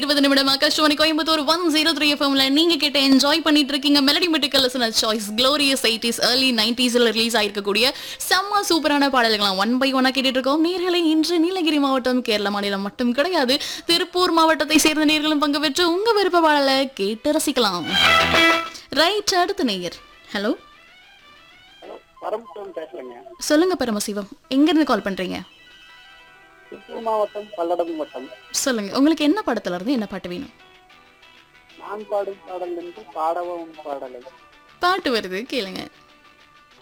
இருபது நிமிடம் Akashvani Coimbatore one zero three எஃப்எம்ல நீங்க கேட்ட என்ஜாய் பண்ணிட்டு இருக்கீங்க மெலடி மெட்டிக்கல் சாய்ஸ் க்ளோரியஸ் எயிட்டிஸ் ஏர்லி நைன்டிஸ்ல ரிலீஸ் ஆயிருக்கக்கூடிய செம்ம சூப்பரான பாடல்களாம் ஒன் பை ஒன்னா கேட்டுட்டு இருக்கோம் நேர்களை இன்று நீலகிரி மாவட்டம் கேரள மாநிலம் மட்டும் கிடையாது திருப்பூர் மாவட்டத்தை சேர்ந்த நேர்களும் பங்கு பெற்று உங்க விருப்ப பாடலை கேட்டு ரசிக்கலாம் ரைட் அடுத்த நேயர் ஹலோ பரமசிவம் பேசுறேங்க சொல்லுங்க பரமசிவம் எங்க இருந்து கால் பண்றீங்க திருப்பூர் மாவட்டம் பல்லடம் வட்டம் சொல்லுங்க உங்களுக்கு என்ன படத்துல இருந்து என்ன பாட்டு வேணும் நான் பாடும் பாடல் என்று பாடவும் பாடலை பாட்டு வருது கேளுங்க